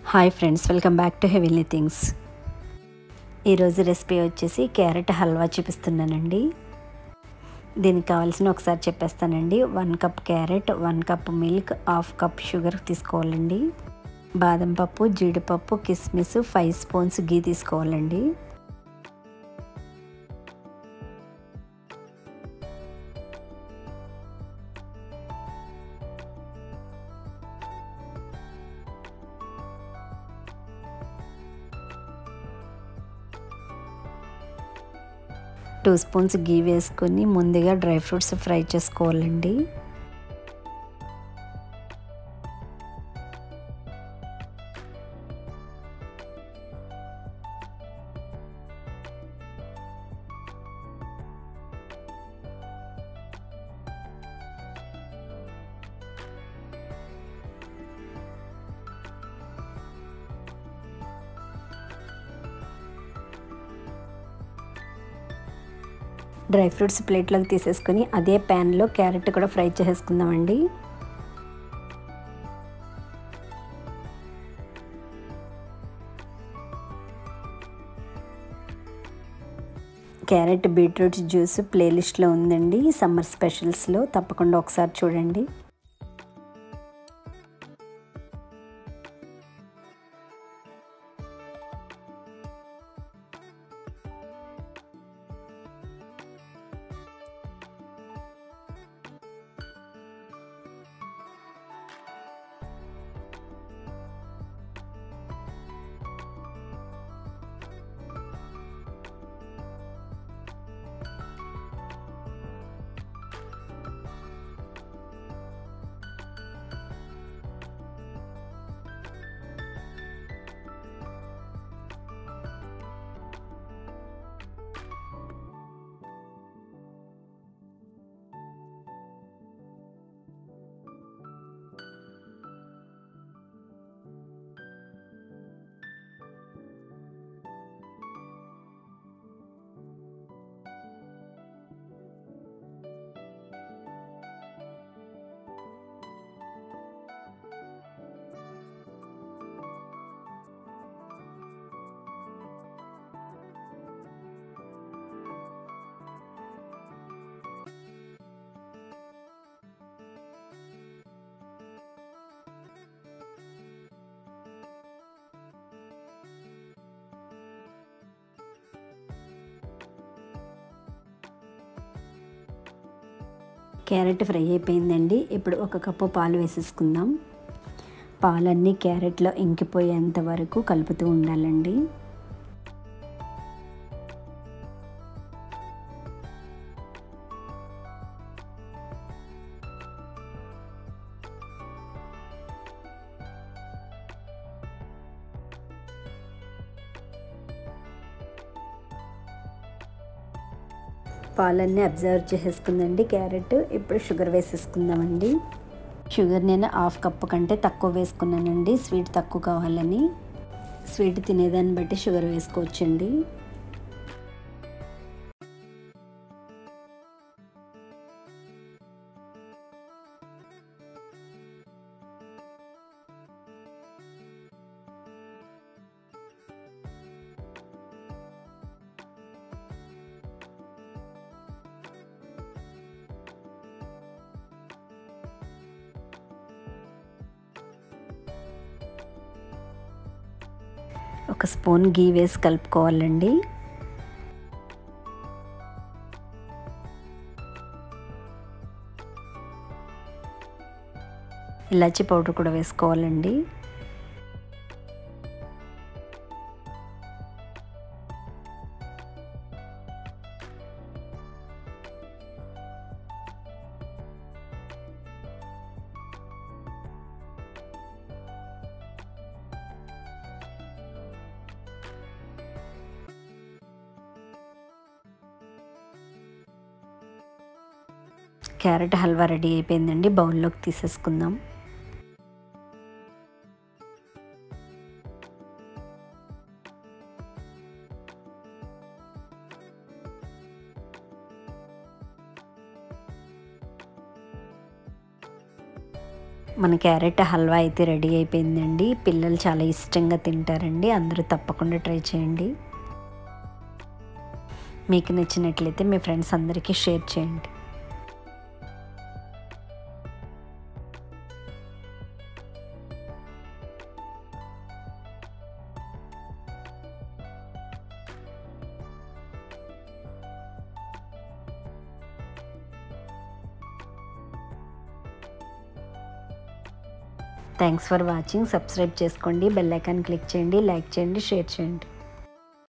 hi friends welcome back to heavenly things ఈరోజు recipe వచ్చేసి carrot halwa చూపిస్తున్నానండి దీనికి కావాల్సిన ఒకసారి చెప్పేస్తానండి one cup carrot one cup milk half cup sugar తీసుకోవాలండి బాదం పప్పు జీడిపప్పు కిస్మిస్ ఫైవ్ స్పూన్స్ గీ తీసుకోవాలండి టూ స్పూన్స్ గీ వేసుకొని ముందుగా డ్రై ఫ్రూట్స్ ఫ్రై చేసుకోవాలండి డ్రై ఫ్రూట్స్ ప్లేట్లోకి తీసేసుకొని అదే ప్యాన్లో క్యారెట్ కూడా ఫ్రై చేసేసుకుందామండి క్యారెట్ బీట్రూట్ జ్యూస్ ప్లేలిస్ట్లో ఉందండి సమ్మర్ స్పెషల్స్లో తప్పకుండా ఒకసారి చూడండి క్యారెట్ ఫ్రై అయిపోయిందండి ఇప్పుడు ఒక కప్పు పాలు వేసేసుకుందాం పాలన్నీ క్యారెట్లో ఇంకిపోయేంత వరకు కలుపుతూ ఉండాలండి పాలన్నీ అబ్జర్వ్ చేసేసుకుందండి క్యారెట్ ఇప్పుడు షుగర్ వేసేసుకుందామండి షుగర్ నేను హాఫ్ కప్పు కంటే తక్కువ వేసుకున్నానండి స్వీట్ తక్కువ కావాలని స్వీట్ తినేదాన్ని బట్టి షుగర్ వేసుకోవచ్చండి ఒక స్పూన్ గీ వేసి కలుపుకోవాలండి ఇలాచి పౌడర్ కూడా వేసుకోవాలండి క్యారెట్ హల్వా రెడీ అయిపోయిందండి బౌల్లోకి తీసేసుకుందాం మన క్యారెట్ హల్వా అయితే రెడీ అయిపోయిందండి పిల్లలు చాలా ఇష్టంగా తింటారండి అందరూ తప్పకుండా ట్రై చేయండి మీకు నచ్చినట్లయితే మీ ఫ్రెండ్స్ అందరికీ షేర్ చేయండి థ్యాంక్స్ ఫర్ వాచింగ్ సబ్స్క్రైబ్ చేసుకోండి బెల్ ఐకాన్ క్లిక్ చేయండి లైక్ చేయండి షేర్ చేయండి